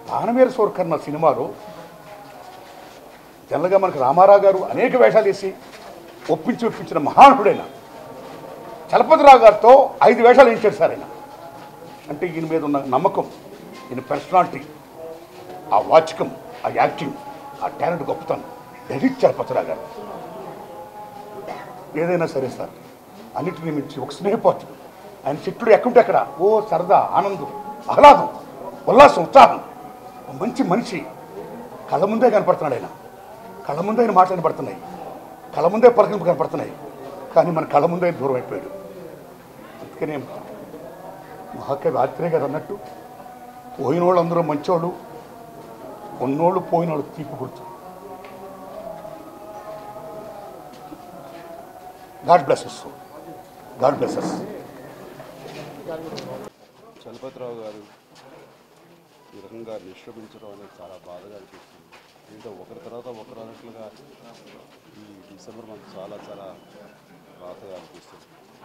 ఆనమేర సోర్కర్ణ సినిమాలో జనరల్గా మనకు రామారావు గారు అనేక వేషాలు వేసి ఒప్పించి ఒప్పించిన మహానుడైన చలపతిరావు గారితో ఐదు వేషాలు వేయించాడు సార్ ఆయన అంటే ఈయన మీద ఉన్న నమ్మకం ఈయన పర్సనాలిటీ ఆ వాచకం ఆ యాక్టింగ్ ఆ టాలెంట్ గొప్పతనం డెలిట్ చలపతిరావు గారు ఏదైనా సరే సార్ అన్నిటిని మించి ఒక స్నేహపాత్రుడు ఆయన చెట్లు ఎక్కడుంటే అక్కడ ఓ సరదా ఆనందం ఆహ్లాదం ఉల్లాసం ఉత్సాహం ఒక మంచి మనిషి కళ్ళ ముందే కనపడుతున్నాడు ఆయన కళ్ళ ముందే ఆయన మాటలు కనపడుతున్నాయి కళ్ళ ముందే పలకరింపు కనపడుతున్నాయి కానీ మన కళ్ళ ముందే దూరం అయిపోయాడు అందుకనే మహాకవి ఆత్రేయ గారు అన్నట్టు పోయినోళ్ళు అందరూ మంచోళ్ళు ఉన్నోళ్ళు పోయినోళ్ళు తీపి గుర్తు God blesses God blesses Chalapathi Rao garu ఈ రకంగా నిష్క్రమించడం అనేది చాలా బాధగా అనిపిస్తుంది ఇంకా ఒకరి తర్వాత ఒకరు అన్నట్లుగా ఈ డిసెంబర్ మంత్ చాలా చాలా బాధగా అనిపిస్తుంది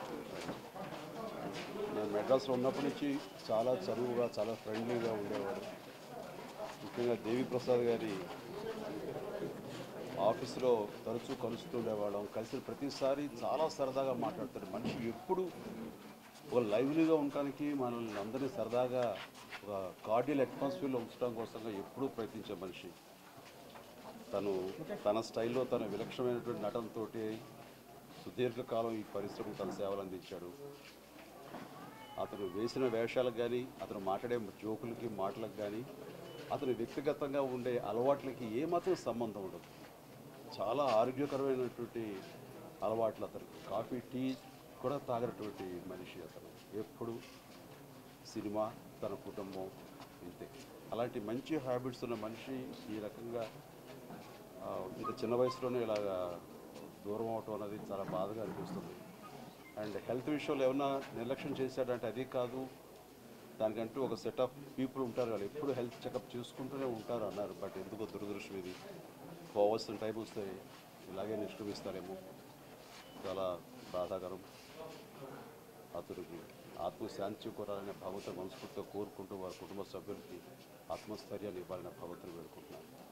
నేను మెడ్రాస్లో ఉన్నప్పటి నుంచి చాలా చదువుగా చాలా ఫ్రెండ్లీగా ఉండేవాడు ముఖ్యంగా దేవి ప్రసాద్ గారి ఆఫీసులో తరచూ కలుస్తుండేవాళ్ళం కలిసిన ప్రతిసారి చాలా సరదాగా మాట్లాడతాడు మనిషి ఎప్పుడు ఒక లైవ్లీగా ఉండటానికి మనల్ని అందరినీ సరదాగా ఒక కార్డియల్ అట్మాస్ఫియర్లో ఉంచడం కోసంగా ఎప్పుడూ ప్రయత్నించే మనిషి తను తన స్టైల్లో తన విలక్షణమైనటువంటి నటనతోటి సుదీర్ఘకాలం ఈ పరిశ్రమకు తన సేవలు అందించాడు అతను వేసిన వేషాలకు కానీ అతను మాట్లాడే జోకులకి మాటలకు కానీ అతను వ్యక్తిగతంగా ఉండే అలవాట్లకి ఏమాత్రం సంబంధం ఉండదు చాలా ఆరోగ్యకరమైనటువంటి అలవాట్లు అతను కాఫీ టీ కూడా తాగినటువంటి మనిషి అతను ఎప్పుడు సినిమా తన కుటుంబం ఇంతే అలాంటి మంచి హ్యాబిట్స్ ఉన్న మనిషి ఈ రకంగా ఆ, ఇంత చిన్న వయసులోనే ఇలాగా దూరం అవటం అనేది చాలా బాధగా అనిపిస్తుంది అండ్ హెల్త్ విషయంలో ఏమన్నా నిర్లక్ష్యం చేశాడంటే అది కాదు దానికంటూ ఒక సెట్ ఆఫ్ పీపుల్ ఉంటారు వాళ్ళు ఎప్పుడు హెల్త్ చెకప్ చేసుకుంటూనే ఉంటారు అన్నారు బట్ ఎందుకో దురదృష్టం ఇది పోవాల్సిన టైం వస్తే ఇలాగే నిష్క్రమిస్తారేమో చాలా బాధాకరం అతనికి ఆత్మశాంతి కోరాలనే భగవంతుని మనస్ఫూర్తిగా కోరుకుంటూ వారి కుటుంబ సభ్యులకి ఆత్మస్థైర్యాన్ని ఇవ్వాలని భగవంతుని వేడుకుంటున్నాను